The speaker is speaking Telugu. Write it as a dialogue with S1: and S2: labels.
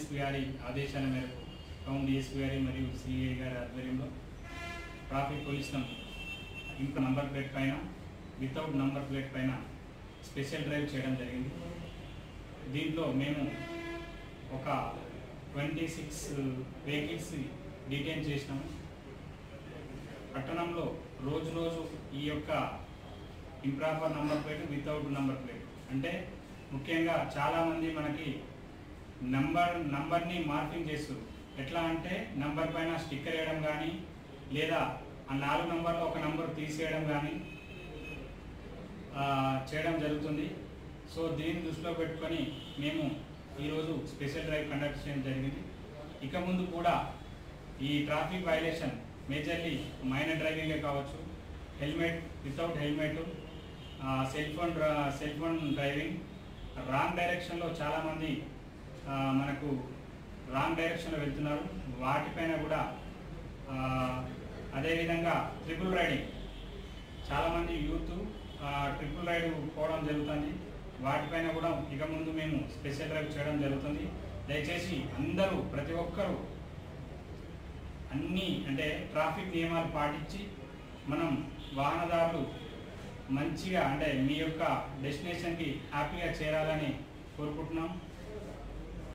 S1: డిఎస్పీ గారి ఆదేశాల మేరకు టౌన్ డిఎస్పీ గారి మరియు సిఐ గారి ఆధ్వర్యంలో ట్రాఫిక్ పోలీసులను ఇంకో నంబర్ ప్లేట్ పైన వితౌట్ నంబర్ ప్లేట్ పైన స్పెషల్ డ్రైవ్ చేయడం జరిగింది దీంట్లో మేము ఒక ట్వంటీ సిక్స్ వెహికల్స్ డిటైన్ చేసినాము పట్టణంలో రోజు రోజు ఈ యొక్క improper number plate without number plate అంటే ముఖ్యంగా చాలామంది మనకి నంబర్ నంబర్ని మార్కింగ్ చేస్తారు ఎట్లా అంటే నంబర్ పైన స్టిక్కర్ వేయడం కానీ లేదా ఆ నాలుగు నంబర్లో ఒక నంబర్ తీసేయడం కానీ ఆ, చేయడం జరుగుతుంది సో దీన్ని దృష్టిలో పెట్టుకొని మేము ఈరోజు స్పెషల్ డ్రైవ్ కండక్ట్ చేయడం జరిగింది ఇక ముందు కూడా ఈ ట్రాఫిక్ వైలేషన్ మేజర్లీ మైనర్ డ్రైవింగే కావచ్చు helmet without helmet cell phone cell phone driving wrong డైరెక్షన్లో చాలామంది ఆ, మనకు రాంగ్ డైరెక్షన్లో వెళ్తున్నారు వాటిపైన కూడా ఆ, అదేవిధంగా ట్రిపుల్ రైడింగ్ చాలామంది యూత్ ట్రిపుల్ రైడ్ పోవడం జరుగుతుంది వాటిపైన కూడా ఇక ముందు మేము స్పెషల్ డ్రైవ్ చేయడం జరుగుతుంది దయచేసి అందరూ ప్రతి ఒక్కరూ అన్ని అంటే ట్రాఫిక్ నియమాలు పాటించి మనం వాహనదారులు మంచిగా అంటే మీ యొక్క డెస్టినేషన్కి హ్యాపీగా చేరాలని కోరుకుంటున్నాం